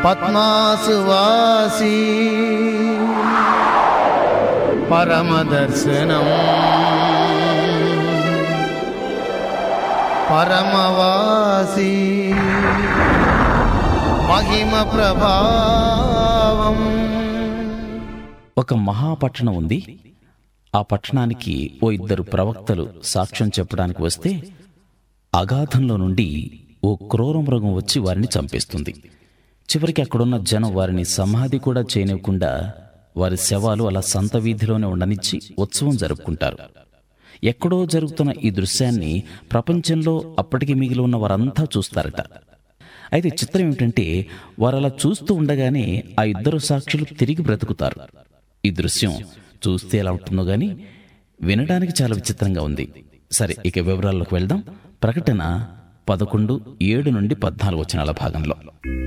పద్మాసువాసి పరమదర్శనం పరమవాసి మహిమ ప్రభావం ఒక మహాపట్టణం ఉంది ఆ పట్టణానికి ఓ ఇద్దరు ప్రవక్తలు సాక్ష్యం చెప్పడానికి వస్తే అగాధంలో నుండి ఓ క్రూర మృగం వచ్చి వారిని చంపేస్తుంది చివరికి అక్కడున్న జనం వారిని సమాధి కూడా చేయనివ్వకుండా వారి శవాలు అలా సంత వీధిలోనే ఉండనిచ్చి ఉత్సవం జరుపుకుంటారు ఎక్కడో జరుగుతున్న ఈ దృశ్యాన్ని ప్రపంచంలో అప్పటికి మిగిలి ఉన్న వారంతా చూస్తారట అయితే చిత్రం ఏమిటంటే వారు అలా చూస్తూ ఉండగానే ఆ ఇద్దరు సాక్షులు తిరిగి బ్రతుకుతారు ఈ దృశ్యం చూస్తే ఎలా ఉంటుందో గాని వినడానికి చాలా విచిత్రంగా ఉంది సరే ఇక వివరాల్లోకి వెళ్దాం ప్రకటన పదకొండు ఏడు నుండి పద్నాలుగు వచనాల భాగంలో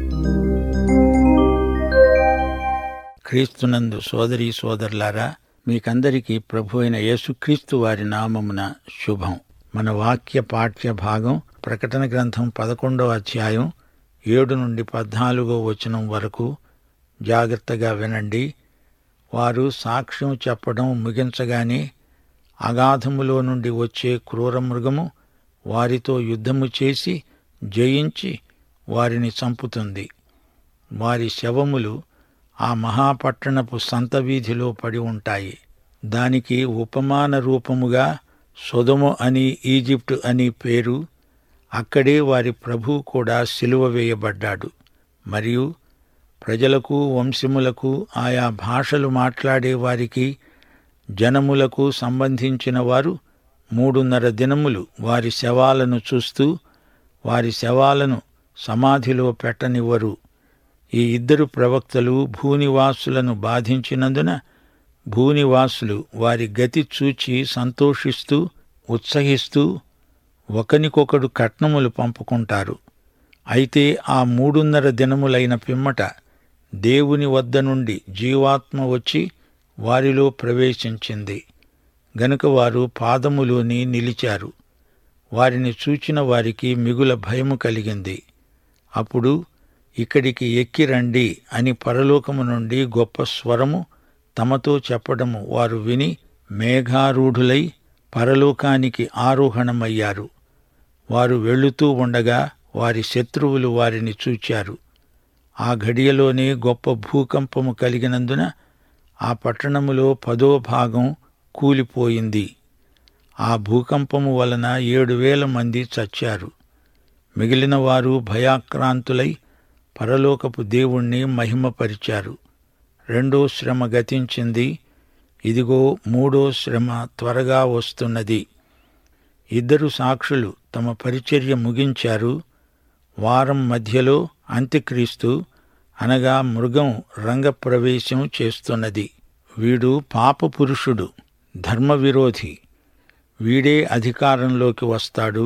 క్రీస్తునందు సోదరీ సోదరులారా మీకందరికీ ప్రభు అయిన యేసుక్రీస్తు వారి నామమున శుభం మన వాక్య పాఠ్య భాగం ప్రకటన గ్రంథం పదకొండవ అధ్యాయం ఏడు నుండి పద్నాలుగో వచనం వరకు జాగ్రత్తగా వినండి వారు సాక్ష్యం చెప్పడం ముగించగానే అగాధములో నుండి వచ్చే క్రూర మృగము వారితో యుద్ధము చేసి జయించి వారిని చంపుతుంది వారి శవములు ఆ మహాపట్టణపు సంత వీధిలో పడి ఉంటాయి దానికి ఉపమాన రూపముగా సొదము అని ఈజిప్టు అని పేరు అక్కడే వారి ప్రభు కూడా సిలువ వేయబడ్డాడు మరియు ప్రజలకు వంశములకు ఆయా భాషలు మాట్లాడే వారికి జనములకు సంబంధించిన వారు మూడున్నర దినములు వారి శవాలను చూస్తూ వారి శవాలను సమాధిలో పెట్టనివ్వరు ఈ ఇద్దరు ప్రవక్తలు భూనివాసులను బాధించినందున భూనివాసులు వారి గతి చూచి సంతోషిస్తూ ఉత్సహిస్తూ ఒకనికొకడు కట్నములు పంపుకుంటారు అయితే ఆ మూడున్నర దినములైన పిమ్మట దేవుని వద్ద నుండి జీవాత్మ వచ్చి వారిలో ప్రవేశించింది గనుక వారు పాదములోని నిలిచారు వారిని చూచిన వారికి మిగుల భయము కలిగింది అప్పుడు ఇక్కడికి ఎక్కి రండి అని పరలోకము నుండి గొప్ప స్వరము తమతో చెప్పడము వారు విని మేఘారూఢులై పరలోకానికి ఆరోహణమయ్యారు వారు వెళుతూ ఉండగా వారి శత్రువులు వారిని చూచారు ఆ ఘడియలోనే గొప్ప భూకంపము కలిగినందున ఆ పట్టణములో పదో భాగం కూలిపోయింది ఆ భూకంపము వలన ఏడు వేల మంది చచ్చారు మిగిలిన వారు భయాక్రాంతులై పరలోకపు దేవుణ్ణి మహిమపరిచారు రెండో శ్రమ గతించింది ఇదిగో మూడో శ్రమ త్వరగా వస్తున్నది ఇద్దరు సాక్షులు తమ పరిచర్య ముగించారు వారం మధ్యలో అంత్యక్రీస్తు అనగా మృగం రంగప్రవేశం చేస్తున్నది వీడు పాపపురుషుడు ధర్మవిరోధి వీడే అధికారంలోకి వస్తాడు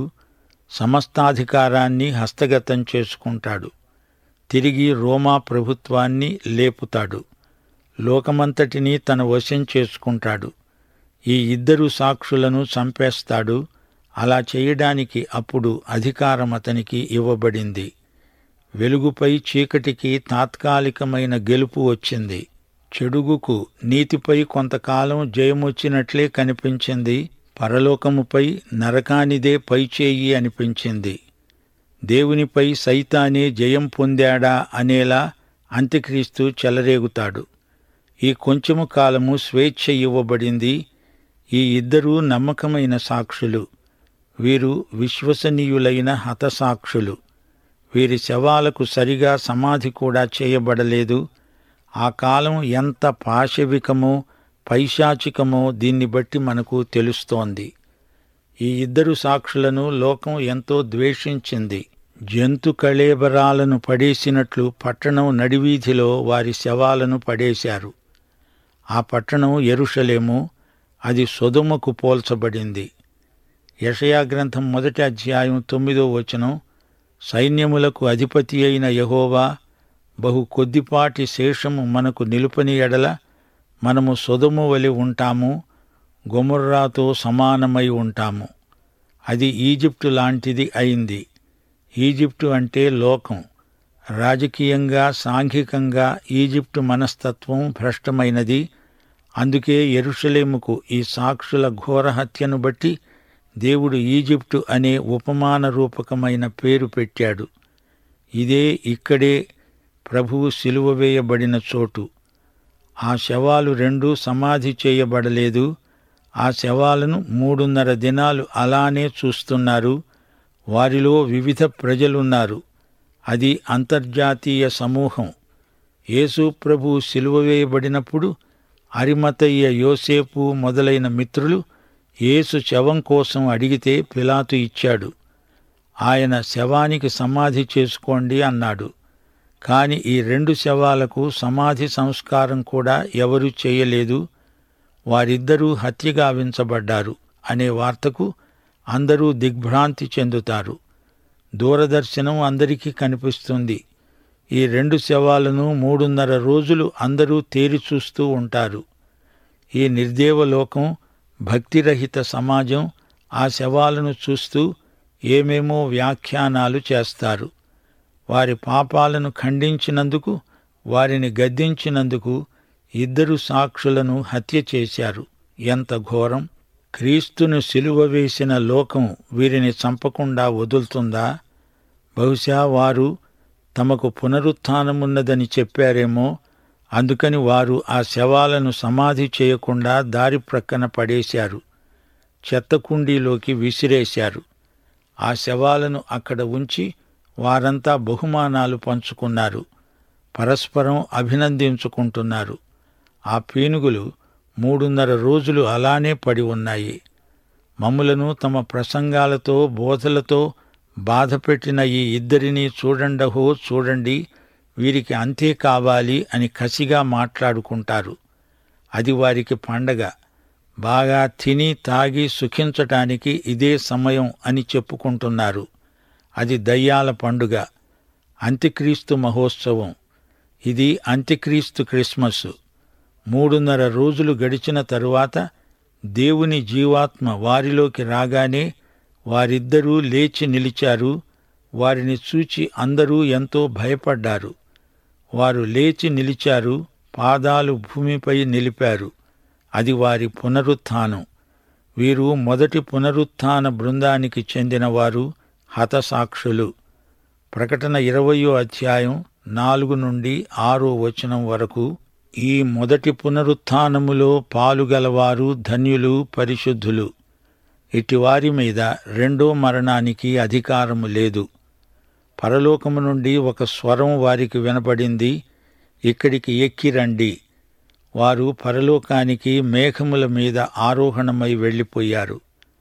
సమస్తాధికారాన్ని హస్తగతం చేసుకుంటాడు తిరిగి రోమా ప్రభుత్వాన్ని లేపుతాడు లోకమంతటినీ తన వశం చేసుకుంటాడు ఈ ఇద్దరు సాక్షులను చంపేస్తాడు అలా చేయడానికి అప్పుడు అధికారం అతనికి ఇవ్వబడింది వెలుగుపై చీకటికి తాత్కాలికమైన గెలుపు వచ్చింది చెడుగుకు నీతిపై కొంతకాలం జయమొచ్చినట్లే కనిపించింది పరలోకముపై నరకానిదే పైచేయి అనిపించింది దేవునిపై సైతానే జయం పొందాడా అనేలా అంత్యక్రీస్తు చెలరేగుతాడు ఈ కొంచెము కాలము స్వేచ్ఛ ఇవ్వబడింది ఈ ఇద్దరూ నమ్మకమైన సాక్షులు వీరు విశ్వసనీయులైన హతసాక్షులు వీరి శవాలకు సరిగా సమాధి కూడా చేయబడలేదు ఆ కాలం ఎంత పాశవికమో పైశాచికమో దీన్ని బట్టి మనకు తెలుస్తోంది ఈ ఇద్దరు సాక్షులను లోకం ఎంతో ద్వేషించింది జంతు కళేబరాలను పడేసినట్లు పట్టణం నడివీధిలో వారి శవాలను పడేశారు ఆ పట్టణం ఎరుషలేము అది సొదుమకు పోల్చబడింది యషయా గ్రంథం మొదటి అధ్యాయం తొమ్మిదో వచనం సైన్యములకు అధిపతి అయిన యహోవా బహు కొద్దిపాటి శేషము మనకు నిలుపని ఎడల మనము సొదము వలి ఉంటాము గొముర్రాతో సమానమై ఉంటాము అది ఈజిప్టు లాంటిది అయింది ఈజిప్టు అంటే లోకం రాజకీయంగా సాంఘికంగా ఈజిప్టు మనస్తత్వం భ్రష్టమైనది అందుకే ఎరుషలేముకు ఈ సాక్షుల ఘోర హత్యను బట్టి దేవుడు ఈజిప్టు అనే ఉపమాన రూపకమైన పేరు పెట్టాడు ఇదే ఇక్కడే ప్రభువు సిలువ వేయబడిన చోటు ఆ శవాలు రెండూ సమాధి చేయబడలేదు ఆ శవాలను మూడున్నర దినాలు అలానే చూస్తున్నారు వారిలో వివిధ ప్రజలున్నారు అది అంతర్జాతీయ సమూహం యేసు ప్రభు సిలువ వేయబడినప్పుడు అరిమతయ్య యోసేపు మొదలైన మిత్రులు యేసు శవం కోసం అడిగితే పిలాతు ఇచ్చాడు ఆయన శవానికి సమాధి చేసుకోండి అన్నాడు కాని ఈ రెండు శవాలకు సమాధి సంస్కారం కూడా ఎవరూ చేయలేదు వారిద్దరూ హత్య గావించబడ్డారు అనే వార్తకు అందరూ దిగ్భ్రాంతి చెందుతారు దూరదర్శనం అందరికీ కనిపిస్తుంది ఈ రెండు శవాలను మూడున్నర రోజులు అందరూ తేరి చూస్తూ ఉంటారు ఈ నిర్దేవలోకం భక్తిరహిత సమాజం ఆ శవాలను చూస్తూ ఏమేమో వ్యాఖ్యానాలు చేస్తారు వారి పాపాలను ఖండించినందుకు వారిని గద్దించినందుకు ఇద్దరు సాక్షులను హత్య చేశారు ఎంత ఘోరం క్రీస్తును సిలువ వేసిన లోకం వీరిని చంపకుండా వదులుతుందా బహుశా వారు తమకు పునరుత్థానమున్నదని చెప్పారేమో అందుకని వారు ఆ శవాలను సమాధి చేయకుండా దారి ప్రక్కన పడేశారు చెత్త కుండీలోకి విసిరేశారు ఆ శవాలను అక్కడ ఉంచి వారంతా బహుమానాలు పంచుకున్నారు పరస్పరం అభినందించుకుంటున్నారు ఆ పీనుగులు మూడున్నర రోజులు అలానే పడి ఉన్నాయి మమ్ములను తమ ప్రసంగాలతో బోధలతో బాధపెట్టిన ఈ ఇద్దరినీ చూడండహో చూడండి వీరికి అంతే కావాలి అని కసిగా మాట్లాడుకుంటారు అది వారికి పండగ బాగా తిని తాగి సుఖించటానికి ఇదే సమయం అని చెప్పుకుంటున్నారు అది దయ్యాల పండుగ అంత్యక్రీస్తు మహోత్సవం ఇది అంత్యక్రీస్తు క్రిస్మస్ మూడున్నర రోజులు గడిచిన తరువాత దేవుని జీవాత్మ వారిలోకి రాగానే వారిద్దరూ లేచి నిలిచారు వారిని చూచి అందరూ ఎంతో భయపడ్డారు వారు లేచి నిలిచారు పాదాలు భూమిపై నిలిపారు అది వారి పునరుత్థానం వీరు మొదటి పునరుత్థాన బృందానికి చెందినవారు హతసాక్షులు ప్రకటన ఇరవయో అధ్యాయం నాలుగు నుండి ఆరో వచనం వరకు ఈ మొదటి పునరుత్థానములో పాలుగలవారు ధన్యులు పరిశుద్ధులు ఇటివారి మీద రెండో మరణానికి అధికారము లేదు పరలోకము నుండి ఒక స్వరం వారికి వినపడింది ఇక్కడికి ఎక్కి రండి వారు పరలోకానికి మేఘముల మీద ఆరోహణమై వెళ్ళిపోయారు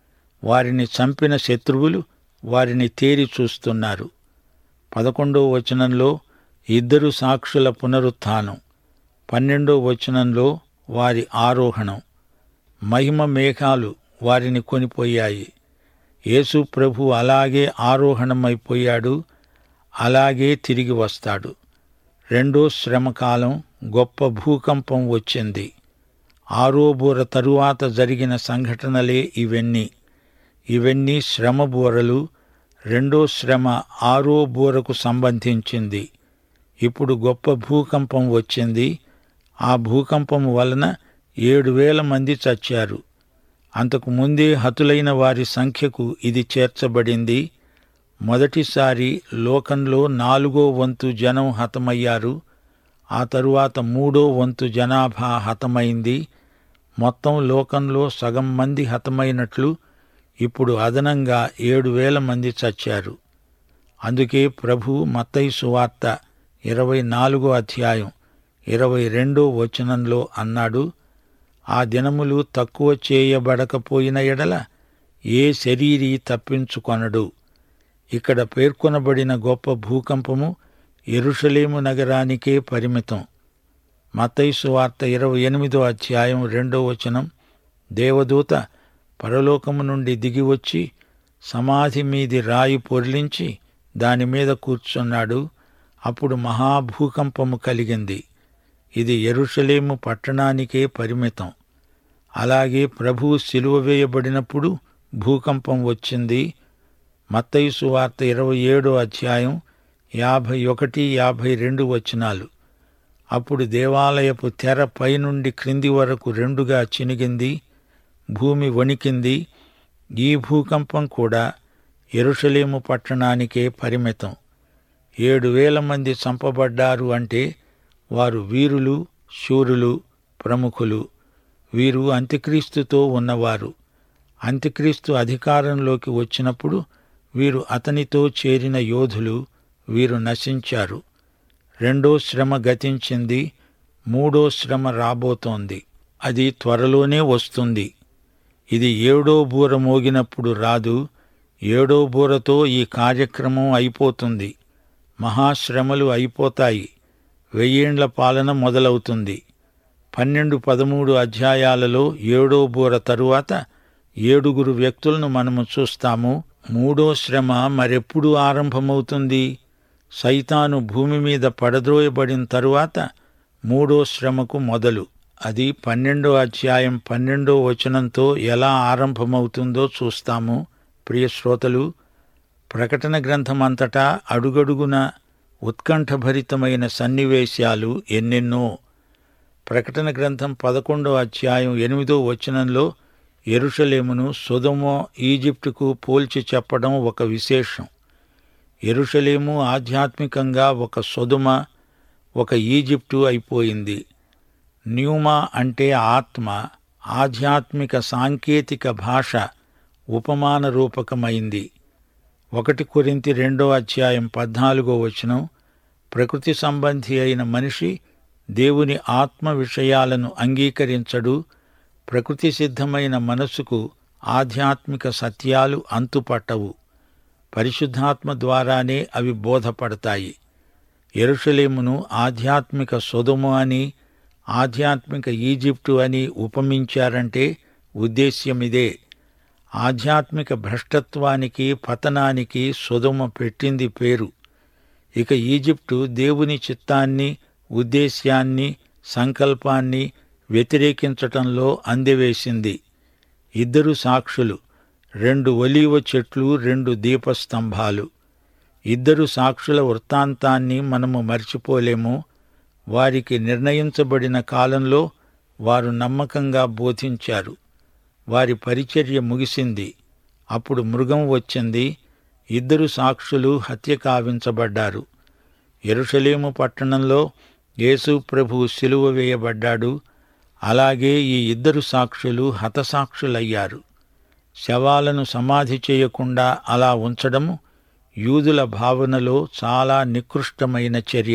వారిని చంపిన శత్రువులు వారిని తేరి చూస్తున్నారు పదకొండో వచనంలో ఇద్దరు సాక్షుల పునరుత్థానం పన్నెండో వచనంలో వారి ఆరోహణం మహిమ మేఘాలు వారిని కొనిపోయాయి యేసు ప్రభు అలాగే ఆరోహణమైపోయాడు అలాగే తిరిగి వస్తాడు రెండో శ్రమకాలం గొప్ప భూకంపం వచ్చింది ఆరోబూర తరువాత జరిగిన సంఘటనలే ఇవన్నీ ఇవన్నీ శ్రమ బూరలు రెండో శ్రమ ఆరో బూరకు సంబంధించింది ఇప్పుడు గొప్ప భూకంపం వచ్చింది ఆ భూకంపం వలన ఏడు వేల మంది చచ్చారు అంతకు ముందే హతులైన వారి సంఖ్యకు ఇది చేర్చబడింది మొదటిసారి లోకంలో నాలుగో వంతు జనం హతమయ్యారు ఆ తరువాత మూడో వంతు జనాభా హతమైంది మొత్తం లోకంలో సగం మంది హతమైనట్లు ఇప్పుడు అదనంగా ఏడు వేల మంది చచ్చారు అందుకే ప్రభు మత్తయి సువార్త ఇరవై నాలుగో అధ్యాయం ఇరవై రెండో వచనంలో అన్నాడు ఆ దినములు తక్కువ చేయబడకపోయిన ఎడల ఏ శరీరీ తప్పించుకొనడు ఇక్కడ పేర్కొనబడిన గొప్ప భూకంపము ఎరుషలేము నగరానికే పరిమితం మతైసు వార్త ఇరవై ఎనిమిదో అధ్యాయం రెండో వచనం దేవదూత పరలోకము నుండి దిగివచ్చి సమాధి మీది రాయి పొర్లించి దాని మీద కూర్చున్నాడు అప్పుడు మహాభూకంపము కలిగింది ఇది ఎరుషలేము పట్టణానికే పరిమితం అలాగే ప్రభువు సిలువ వేయబడినప్పుడు భూకంపం వచ్చింది మత్తయి సువార్త ఇరవై ఏడో అధ్యాయం యాభై ఒకటి యాభై రెండు వచనాలు అప్పుడు దేవాలయపు తెర పైనుండి క్రింది వరకు రెండుగా చినిగింది భూమి వణికింది ఈ భూకంపం కూడా ఎరుషలేము పట్టణానికే పరిమితం ఏడు వేల మంది చంపబడ్డారు అంటే వారు వీరులు శూరులు ప్రముఖులు వీరు అంత్యక్రీస్తుతో ఉన్నవారు అంత్యక్రీస్తు అధికారంలోకి వచ్చినప్పుడు వీరు అతనితో చేరిన యోధులు వీరు నశించారు రెండో శ్రమ గతించింది మూడో శ్రమ రాబోతోంది అది త్వరలోనే వస్తుంది ఇది ఏడో బూర మోగినప్పుడు రాదు ఏడో బూరతో ఈ కార్యక్రమం అయిపోతుంది మహాశ్రమలు అయిపోతాయి వెయ్యేండ్ల పాలన మొదలవుతుంది పన్నెండు పదమూడు అధ్యాయాలలో ఏడో బూర తరువాత ఏడుగురు వ్యక్తులను మనము చూస్తాము మూడో శ్రమ మరెప్పుడు ఆరంభమవుతుంది సైతాను భూమి మీద పడద్రోయబడిన తరువాత మూడో శ్రమకు మొదలు అది పన్నెండో అధ్యాయం పన్నెండో వచనంతో ఎలా ఆరంభమవుతుందో చూస్తాము ప్రియ శ్రోతలు ప్రకటన గ్రంథమంతటా అడుగడుగున ఉత్కంఠభరితమైన సన్నివేశాలు ఎన్నెన్నో ప్రకటన గ్రంథం పదకొండో అధ్యాయం ఎనిమిదో వచనంలో ఎరుషలేమును సొదొమో ఈజిప్టుకు పోల్చి చెప్పడం ఒక విశేషం ఎరుషలేము ఆధ్యాత్మికంగా ఒక సొదుమ ఒక ఈజిప్టు అయిపోయింది న్యూమా అంటే ఆత్మ ఆధ్యాత్మిక సాంకేతిక భాష ఉపమాన రూపకమైంది ఒకటి కొరింతి రెండో అధ్యాయం పద్నాలుగో వచనం ప్రకృతి సంబంధి అయిన మనిషి దేవుని ఆత్మ విషయాలను అంగీకరించడు ప్రకృతి సిద్ధమైన మనసుకు ఆధ్యాత్మిక సత్యాలు అంతుపట్టవు పరిశుద్ధాత్మ ద్వారానే అవి బోధపడతాయి ఎరుషలేమును ఆధ్యాత్మిక సొదుము అని ఆధ్యాత్మిక ఈజిప్టు అని ఉపమించారంటే ఉద్దేశ్యమిదే ఆధ్యాత్మిక భ్రష్టత్వానికి పతనానికి సొదుమ పెట్టింది పేరు ఇక ఈజిప్టు దేవుని చిత్తాన్ని ఉద్దేశ్యాన్ని సంకల్పాన్ని వ్యతిరేకించటంలో అందెవేసింది ఇద్దరు సాక్షులు రెండు ఒలీవ చెట్లు రెండు దీపస్తంభాలు ఇద్దరు సాక్షుల వృత్తాంతాన్ని మనము మర్చిపోలేము వారికి నిర్ణయించబడిన కాలంలో వారు నమ్మకంగా బోధించారు వారి పరిచర్య ముగిసింది అప్పుడు మృగం వచ్చింది ఇద్దరు సాక్షులు హత్య కావించబడ్డారు ఎరుషలేము పట్టణంలో యేసు ప్రభు సిలువ వేయబడ్డాడు అలాగే ఈ ఇద్దరు సాక్షులు హతసాక్షులయ్యారు శవాలను సమాధి చేయకుండా అలా ఉంచడము యూదుల భావనలో చాలా నికృష్టమైన చర్య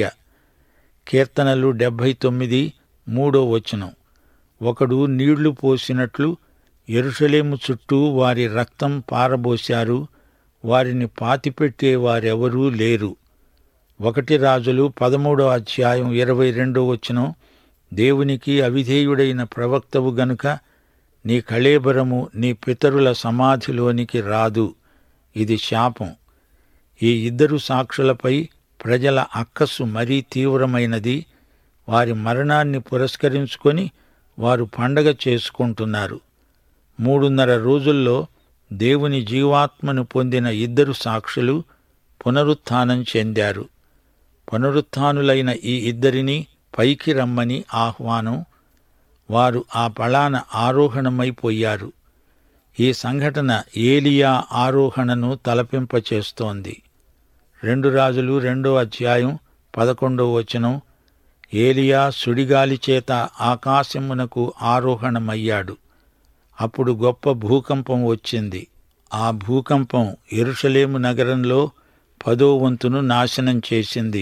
కీర్తనలు డెబ్భై తొమ్మిది మూడో వచనం ఒకడు నీళ్లు పోసినట్లు ఎరుషలేము చుట్టూ వారి రక్తం పారబోశారు వారిని పాతిపెట్టే వారెవరూ లేరు ఒకటి రాజులు పదమూడో అధ్యాయం ఇరవై రెండో వచనం దేవునికి అవిధేయుడైన ప్రవక్తవు గనుక నీ కళేబరము నీ పితరుల సమాధిలోనికి రాదు ఇది శాపం ఈ ఇద్దరు సాక్షులపై ప్రజల అక్కస్సు మరీ తీవ్రమైనది వారి మరణాన్ని పురస్కరించుకొని వారు పండగ చేసుకుంటున్నారు మూడున్నర రోజుల్లో దేవుని జీవాత్మను పొందిన ఇద్దరు సాక్షులు పునరుత్థానం చెందారు పునరుత్థానులైన ఈ ఇద్దరిని పైకి రమ్మని ఆహ్వానం వారు ఆ పళాన ఆరోహణమైపోయారు ఈ సంఘటన ఏలియా ఆరోహణను తలపింపచేస్తోంది రెండు రాజులు రెండో అధ్యాయం పదకొండో వచనం ఏలియా సుడిగాలి చేత ఆకాశమునకు ఆరోహణమయ్యాడు అప్పుడు గొప్ప భూకంపం వచ్చింది ఆ భూకంపం ఎరుషలేము నగరంలో పదో వంతును నాశనం చేసింది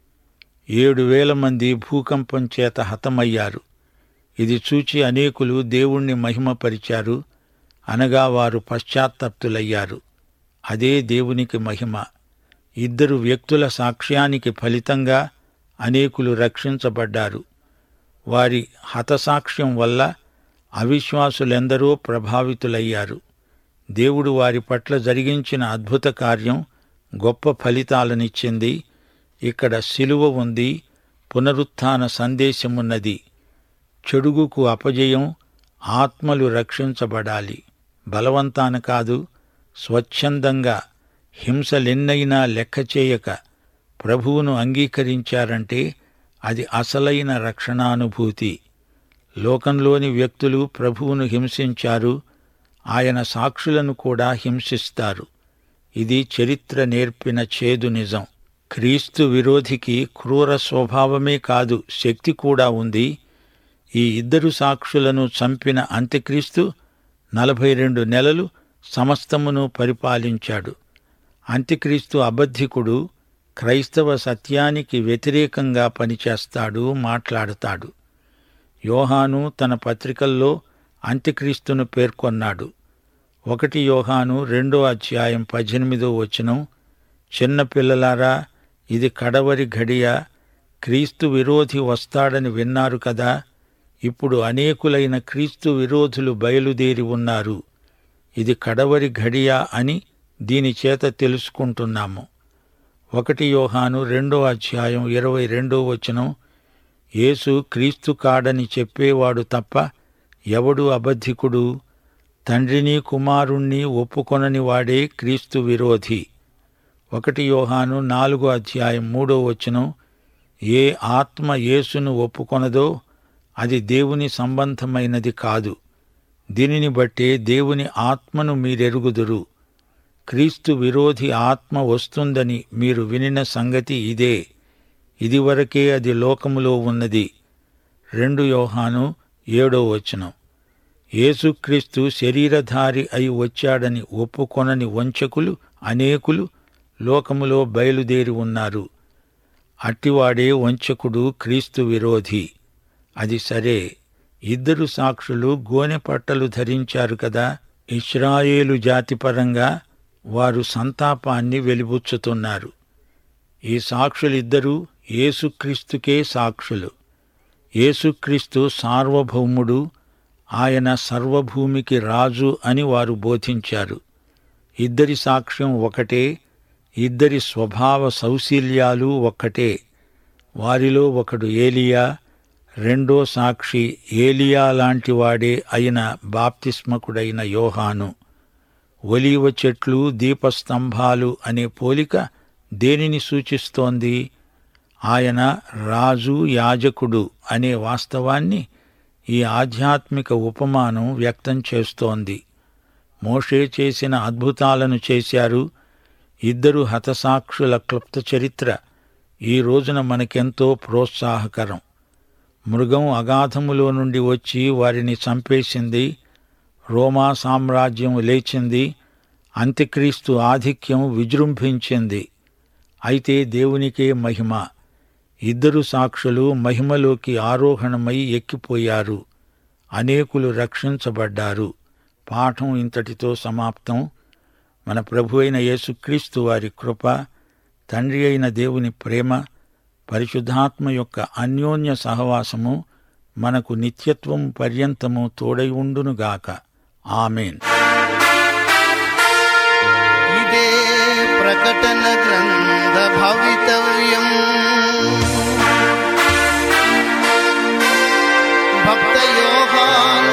ఏడు వేల మంది భూకంపం చేత హతమయ్యారు ఇది చూచి అనేకులు దేవుణ్ణి మహిమపరిచారు అనగా వారు పశ్చాత్తప్తులయ్యారు అదే దేవునికి మహిమ ఇద్దరు వ్యక్తుల సాక్ష్యానికి ఫలితంగా అనేకులు రక్షించబడ్డారు వారి హతసాక్ష్యం వల్ల అవిశ్వాసులెందరో ప్రభావితులయ్యారు దేవుడు వారి పట్ల జరిగించిన అద్భుత కార్యం గొప్ప ఫలితాలనిచ్చింది ఇక్కడ శిలువ ఉంది పునరుత్థాన సందేశమున్నది చెడుగుకు అపజయం ఆత్మలు రక్షించబడాలి బలవంతాన కాదు స్వచ్ఛందంగా హింసలెన్నైనా లెక్క చేయక ప్రభువును అంగీకరించారంటే అది అసలైన రక్షణానుభూతి లోకంలోని వ్యక్తులు ప్రభువును హింసించారు ఆయన సాక్షులను కూడా హింసిస్తారు ఇది చరిత్ర నేర్పిన చేదు నిజం క్రీస్తు విరోధికి క్రూర స్వభావమే కాదు శక్తి కూడా ఉంది ఈ ఇద్దరు సాక్షులను చంపిన అంత్యక్రీస్తు నలభై రెండు నెలలు సమస్తమును పరిపాలించాడు అంత్యక్రీస్తు అబద్ధికుడు క్రైస్తవ సత్యానికి వ్యతిరేకంగా పనిచేస్తాడు మాట్లాడతాడు యోహాను తన పత్రికల్లో అంత్యక్రీస్తును పేర్కొన్నాడు ఒకటి యోహాను రెండో అధ్యాయం పద్దెనిమిదో వచనం చిన్న పిల్లలారా ఇది కడవరి ఘడియ క్రీస్తు విరోధి వస్తాడని విన్నారు కదా ఇప్పుడు అనేకులైన క్రీస్తు విరోధులు బయలుదేరి ఉన్నారు ఇది కడవరి ఘడియ అని దీని చేత తెలుసుకుంటున్నాము ఒకటి యోహాను రెండో అధ్యాయం ఇరవై రెండో వచనం యేసు క్రీస్తు కాడని చెప్పేవాడు తప్ప ఎవడు అబద్ధికుడు తండ్రిని కుమారుణ్ణి ఒప్పుకొనని వాడే క్రీస్తు విరోధి ఒకటి యోహాను నాలుగో అధ్యాయం మూడో వచనం ఏ ఆత్మ యేసును ఒప్పుకొనదో అది దేవుని సంబంధమైనది కాదు దీనిని బట్టే దేవుని ఆత్మను మీరెరుగుదురు క్రీస్తు విరోధి ఆత్మ వస్తుందని మీరు వినిన సంగతి ఇదే ఇదివరకే అది లోకములో ఉన్నది రెండు యోహాను ఏడో వచనం యేసుక్రీస్తు శరీరధారి అయి వచ్చాడని ఒప్పుకొనని వంచకులు అనేకులు లోకములో బయలుదేరి ఉన్నారు అట్టివాడే వంచకుడు క్రీస్తు విరోధి అది సరే ఇద్దరు సాక్షులు గోనె పట్టలు ధరించారు కదా ఇస్రాయేలు జాతిపరంగా వారు సంతాపాన్ని వెలిబుచ్చుతున్నారు ఈ సాక్షులిద్దరూ యేసుక్రీస్తుకే సాక్షులు యేసుక్రీస్తు సార్వభౌముడు ఆయన సర్వభూమికి రాజు అని వారు బోధించారు ఇద్దరి సాక్ష్యం ఒకటే ఇద్దరి స్వభావ సౌశీల్యాలు ఒక్కటే వారిలో ఒకడు ఏలియా రెండో సాక్షి ఏలియా లాంటివాడే అయిన బాప్తిస్మకుడైన యోహాను ఒలీవ చెట్లు దీపస్తంభాలు అనే పోలిక దేనిని సూచిస్తోంది ఆయన రాజు యాజకుడు అనే వాస్తవాన్ని ఈ ఆధ్యాత్మిక ఉపమానం వ్యక్తం చేస్తోంది మోషే చేసిన అద్భుతాలను చేశారు ఇద్దరు హతసాక్షుల క్లుప్త చరిత్ర ఈ రోజున మనకెంతో ప్రోత్సాహకరం మృగం అగాధములో నుండి వచ్చి వారిని చంపేసింది రోమా సామ్రాజ్యం లేచింది అంత్యక్రీస్తు ఆధిక్యం విజృంభించింది అయితే దేవునికే మహిమ ఇద్దరు సాక్షులు మహిమలోకి ఆరోహణమై ఎక్కిపోయారు అనేకులు రక్షించబడ్డారు పాఠం ఇంతటితో సమాప్తం మన ప్రభు అయిన యేసుక్రీస్తు వారి కృప తండ్రి అయిన దేవుని ప్రేమ పరిశుద్ధాత్మ యొక్క అన్యోన్య సహవాసము మనకు నిత్యత్వం పర్యంతము తోడై ఉండునుగాక ఆమెన్ ఇదే ప్రకటన గ్రంథ భవితవ్యం భక్త యోహాను